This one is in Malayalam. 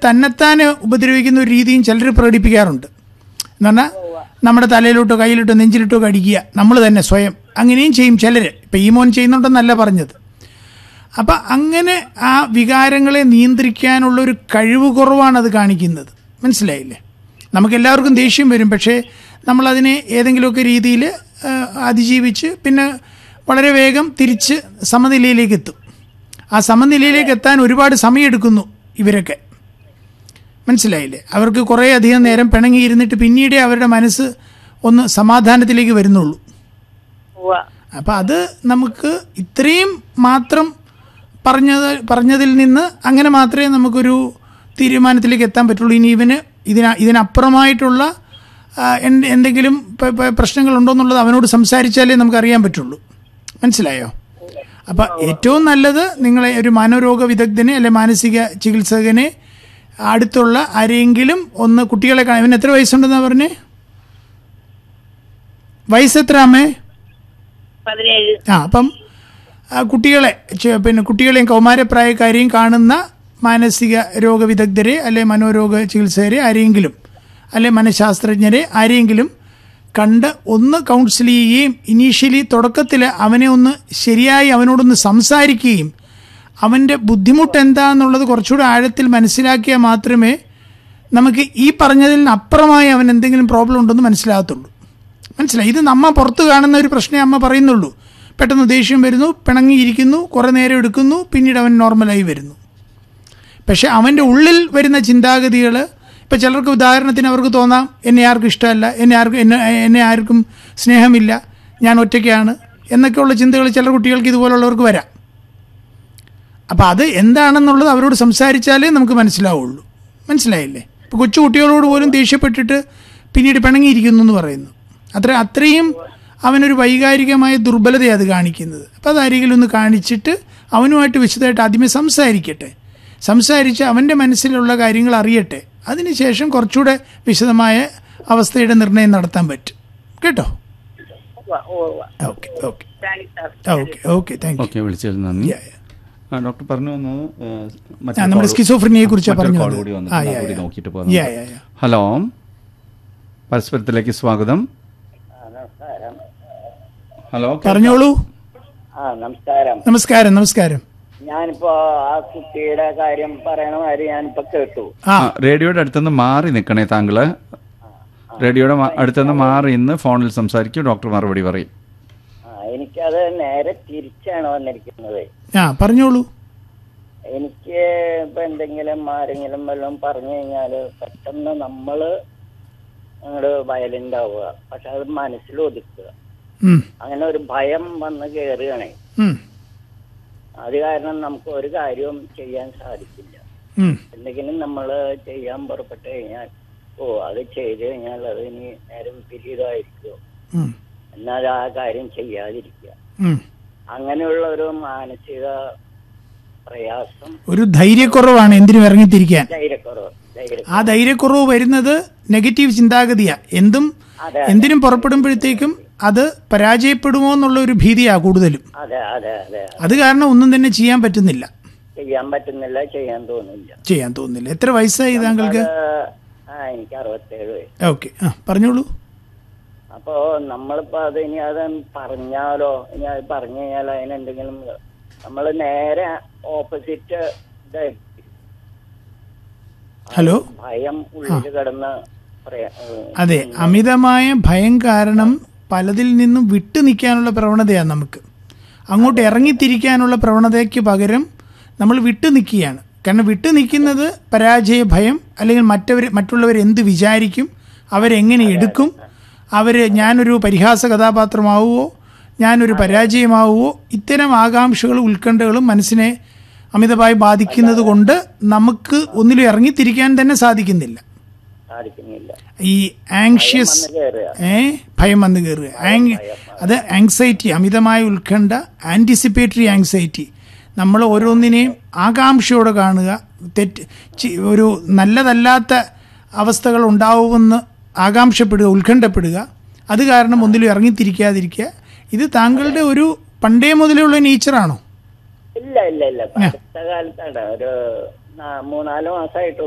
തന്നെത്താനെ ഉപദ്രവിക്കുന്ന ഒരു രീതിയും ചിലർ പ്രകടിപ്പിക്കാറുണ്ട് എന്ന് പറഞ്ഞാൽ നമ്മുടെ തലയിലോട്ടോ കയ്യിലോട്ടോ നെഞ്ചിലിട്ടോ ഒക്കെ അടിക്കുക നമ്മൾ തന്നെ സ്വയം അങ്ങനെയും ചെയ്യും ചിലർ ഇപ്പം ഈ മോൻ ചെയ്യുന്നുണ്ടെന്നല്ല പറഞ്ഞത് അപ്പം അങ്ങനെ ആ വികാരങ്ങളെ നിയന്ത്രിക്കാനുള്ള ഒരു കഴിവ് കുറവാണ് അത് കാണിക്കുന്നത് മനസ്സിലായില്ലേ നമുക്ക് എല്ലാവർക്കും ദേഷ്യം വരും പക്ഷേ നമ്മളതിനെ ഏതെങ്കിലുമൊക്കെ രീതിയിൽ അതിജീവിച്ച് പിന്നെ വളരെ വേഗം തിരിച്ച് സമനിലയിലേക്ക് എത്തും ആ സമനിലയിലേക്ക് എത്താൻ ഒരുപാട് സമയമെടുക്കുന്നു ഇവരൊക്കെ മനസ്സിലായില്ലേ അവർക്ക് കുറേ അധികം നേരം പിണങ്ങിയിരുന്നിട്ട് പിന്നീടേ അവരുടെ മനസ്സ് ഒന്ന് സമാധാനത്തിലേക്ക് വരുന്നുള്ളൂ ഉവ്വ അപ്പം അത് നമുക്ക് ഇത്രയും മാത്രം പറഞ്ഞത് പറഞ്ഞതിൽ നിന്ന് അങ്ങനെ മാത്രമേ നമുക്കൊരു തീരുമാനത്തിലേക്ക് എത്താൻ പറ്റുള്ളൂ ഇനി ഇവന് ഇതിന ഇതിനപ്പുറമായിട്ടുള്ള ആ, എന്ത് എന്തെങ്കിലും പ- പ- പ്രശ്നങ്ങളുണ്ടോ എന്നുള്ളത് അവനോട് സംസാരിച്ചാലേ നമുക്ക് അറിയാൻ പറ്റുള്ളൂ മനസ്സിലായോ അപ്പം ഏറ്റവും നല്ലത് നിങ്ങളെ ഒരു മനോരോഗ വിദഗ്ധനെ അല്ലെ മാനസിക ചികിത്സകനെ അടുത്തുള്ള ആരെങ്കിലും ഒന്ന് കുട്ടികളെ കാണാൻ ഇവന് എത്ര വയസ്സുണ്ടെന്നാ പറഞ്ഞേ വയസ്സെത്ര അമ്മേ പതിനേഴ് ആ അപ്പം ആ കുട്ടികളെ ചെ- പിന്നെ കുട്ടികളെയും കൗമാരപ്രായക്കാരെയും കാണുന്ന മാനസിക രോഗവിദഗ്ധരെ അല്ലെ മനോരോഗ ചികിത്സകരെ ആരെങ്കിലും അല്ലെ മനഃശാസ്ത്രജ്ഞരെ ആരെങ്കിലും കണ്ട് ഒന്ന് കൗൺസിൽ ചെയ്യുകയും ഇനീഷ്യലി തുടക്കത്തിൽ അവനെ ഒന്ന് ശരിയായി അവനോടൊന്ന് സംസാരിക്കുകയും അവൻ്റെ ബുദ്ധിമുട്ട് എന്താണെന്നുള്ളത് കുറച്ചുകൂടെ ആഴത്തിൽ മനസ്സിലാക്കിയാൽ മാത്രമേ നമുക്ക് ഈ പറഞ്ഞതിൽ നിന്ന് അപ്പുറമായി അവൻ എന്തെങ്കിലും പ്രോബ്ലം ഉണ്ടെന്ന് മനസ്സിലാകത്തുള്ളൂ മനസ്സിലായി ഇത് നമ്മ പുറത്ത് കാണുന്ന ഒരു പ്രശ്നമേ അമ്മ പറയുന്നുള്ളൂ പെട്ടെന്ന് ദേഷ്യം വരുന്നു പിണങ്ങിയിരിക്കുന്നു കുറേ നേരം എടുക്കുന്നു പിന്നീട് അവൻ നോർമലായി വരുന്നു പക്ഷെ അവൻ്റെ ഉള്ളിൽ വരുന്ന ചിന്താഗതികൾ ഇപ്പം ചിലർക്ക് ഉദാഹരണത്തിന് അവർക്ക് തോന്നാം എന്നെ ആർക്കും ഇഷ്ടമല്ല എന്നെ ആർക്കും എന്നെ എന്നെ ആർക്കും സ്നേഹമില്ല ഞാൻ ഒറ്റയ്ക്കാണ് എന്നൊക്കെയുള്ള ചിന്തകൾ ചില കുട്ടികൾക്ക് ഇതുപോലുള്ളവർക്ക് വരാം അപ്പം അത് എന്താണെന്നുള്ളത് അവരോട് സംസാരിച്ചാലേ നമുക്ക് മനസ്സിലാവുള്ളൂ മനസ്സിലായില്ലേ ഇപ്പോൾ കൊച്ചു കുട്ടികളോട് പോലും ദേഷ്യപ്പെട്ടിട്ട് പിന്നീട് പിണങ്ങിയിരിക്കുന്നു എന്ന് പറയുന്നു അത്ര അത്രയും അവനൊരു വൈകാരികമായ ദുർബലതയാണ് അത് കാണിക്കുന്നത് അപ്പോൾ അത് ആരെങ്കിലും ഒന്ന് കാണിച്ചിട്ട് അവനുമായിട്ട് വിശദമായിട്ട് ആദ്യമേ സംസാരിക്കട്ടെ സംസാരിച്ച് അവൻ്റെ മനസ്സിലുള്ള കാര്യങ്ങൾ അറിയട്ടെ അതിനുശേഷം കുറച്ചുകൂടെ വിശദമായ അവസ്ഥയുടെ നിർണ്ണയം നടത്താൻ പറ്റും കേട്ടോ ഉവ്വ ഉവ്വ okay okay thanks sir okay okay thank you okay വിളിച്ചതിൽ നന്ദി Yeah, yeah. ആ, ഡോക്ടർ പറഞ്ഞു വന്നത് ഏ, ആ, മറ്റൊരു നമ്മുടെ call- സ്കിസോഫ്രീനിയെ കുറിച്ചാണ് മറ്റൊരു പറഞ്ഞു call കൂടി വന്നത്. വന്നിട്ടുണ്ട്. ആ, അതുകൂടി yeah, yeah. നോക്കിയിട്ട് Yeah, yeah, പോകാം yeah. ഹലോ പരസ്പരത്തിലേക്ക് സ്വാഗതം നമസ്കാരം ഹലോ പറഞ്ഞോളൂ ആ നമസ്കാരം നമസ്കാരം നമസ്കാരം ഞാനിപ്പോ ആ കുട്ടിയുടെ കാര്യം പറയണ മാതിരി ഞാനിപ്പോ കേട്ടു ആ ആ, റേഡിയോയുടെ അടുത്തുനിന്ന് മാറി നിൽക്കണേ താങ്കള് റേഡിയോയുടെ മാ- അടുത്തുനിന്ന് മാറി ഇന്ന് ഫോണിൽ സംസാരിക്കും ഡോക്ടർ മറുപടി പറയും ആ എനിക്കത് നേരെ തിരിച്ചാണ് വന്നിരിക്കുന്നത് ആ പറഞ്ഞോളൂ എനിക്ക് ഇപ്പൊ എന്തെങ്കിലും ആരെങ്കിലും വല്ലതും പറഞ്ഞു കഴിഞ്ഞാല് പെട്ടെന്ന് നമ്മള് അങ്ങോട്ട് വയലന്റ് ആവുക പക്ഷെ അത് മനസ്സിൽ ഒതുക്കുക ഉം, അങ്ങനെ ഒരു ഭയം വന്ന് കയറുകയാണേ ഉം, അത് കാരണം നമുക്ക് ഒരു കാര്യവും ചെയ്യാൻ സാധിക്കില്ല ഉം. എന്തെങ്കിലും നമ്മൾ ചെയ്യാൻ പുറപ്പെട്ട് കഴിഞ്ഞാൽ ഓ അത് ചെയ്ത് കഴിഞ്ഞാൽ അത് ഇനി നേരെ വിപരീതമായിരിക്കുമോ ഉം, എന്നാൽ ആ കാര്യം ചെയ്യാതിരിക്കുക ഉം. അങ്ങനെയുള്ള ഒരു മാനസിക പ്രയാസം ഒരു ധൈര്യക്കുറവാണ് എന്തിനും ഇറങ്ങിത്തിരിക്കാൻ ധൈര്യക്കുറവ് ധൈര്യ ആ ധൈര്യക്കുറവ് വരുന്നത് നെഗറ്റീവ് ചിന്താഗതിയാ എന്തും അതെ എന്തിനും പുറപ്പെടുമ്പോഴത്തേക്കും അത് പരാജയപ്പെടുമോ എന്നുള്ള ഒരു ഭീതിയാ കൂടുതലും അതെ അതെ അതെ അത് കാരണം ഒന്നും തന്നെ ചെയ്യാൻ പറ്റുന്നില്ല ചെയ്യാൻ പറ്റുന്നില്ല ചെയ്യാൻ തോന്നില്ല ചെയ്യാൻ തോന്നുന്നില്ല എത്ര വയസ്സായി താങ്കൾക്ക് അത് ആ എനിക്ക് അറുപത്തേഴ് വയസ്സ് ഓക്കെ ആ പറഞ്ഞോളൂ അപ്പോ നമ്മളിപ്പോ അത് ഇനി അത് പറഞ്ഞാലോ ഇനി അത് പറഞ്ഞു കഴിഞ്ഞാൽ അതിനെന്തെങ്കിലും നമ്മൾ നേരെ ഓപ്പോസിറ്റ് ഹലോ ഭയം ഉള്ളിൽ കിടന്ന് പ്രയ- ഏഹ് അതെ അമിതമായ ഭയം കാരണം പലതിൽ നിന്നും വിട്ടു നിൽക്കാനുള്ള പ്രവണതയാണ് നമുക്ക് അങ്ങോട്ട് ഇറങ്ങിത്തിരിക്കാനുള്ള പ്രവണതയ്ക്ക് പകരം നമ്മൾ വിട്ടു നിൽക്കുകയാണ് കാരണം വിട്ടു നിൽക്കുന്നത് പരാജയ ഭയം അല്ലെങ്കിൽ മറ്റവർ മറ്റുള്ളവർ എന്ത് വിചാരിക്കും അവരെങ്ങനെ എടുക്കും അവർ ഞാനൊരു പരിഹാസ കഥാപാത്രമാവുമോ ഞാനൊരു പരാജയമാവുമോ ഇത്തരം ആകാംക്ഷകളും ഉത്കണ്ഠകളും മനസ്സിനെ അമിതമായി ബാധിക്കുന്നത് കൊണ്ട് നമുക്ക് ഒന്നിലും ഇറങ്ങിത്തിരിക്കാൻ തന്നെ സാധിക്കുന്നില്ല സാധിക്കുന്നില്ല ഈ ആങ്ഷ്യസ് വന്ന് കയറുക ഏ ഭയം വന്നു കയറുക ആങ് അത് ആങ്സൈറ്റി അമിതമായ ഉത്കണ്ഠ ആൻറ്റിസിപ്പേറ്ററി ആങ്സൈറ്റി നമ്മൾ ഓരോന്നിനെയും ആകാംക്ഷയോടെ കാണുക തെറ്റ് ചി- ഒരു നല്ലതല്ലാത്ത അവസ്ഥകൾ ഉണ്ടാവുമെന്ന് ആകാംക്ഷപ്പെടുക ഉത്കണ്ഠപ്പെടുക അത് കാരണം ഒന്നിലും ഇറങ്ങിത്തിരിക്കാതിരിക്കുക ഇത് താങ്കളുടെ ഒരു പണ്ടേ മുതലുള്ള നേച്ചറാണോ ഇല്ല ഇല്ല ഇല്ല ഇപ്പൊ അടുത്ത കാലത്താണ് ഒരു നാ- മൂന്നാല് മാസമായിട്ട്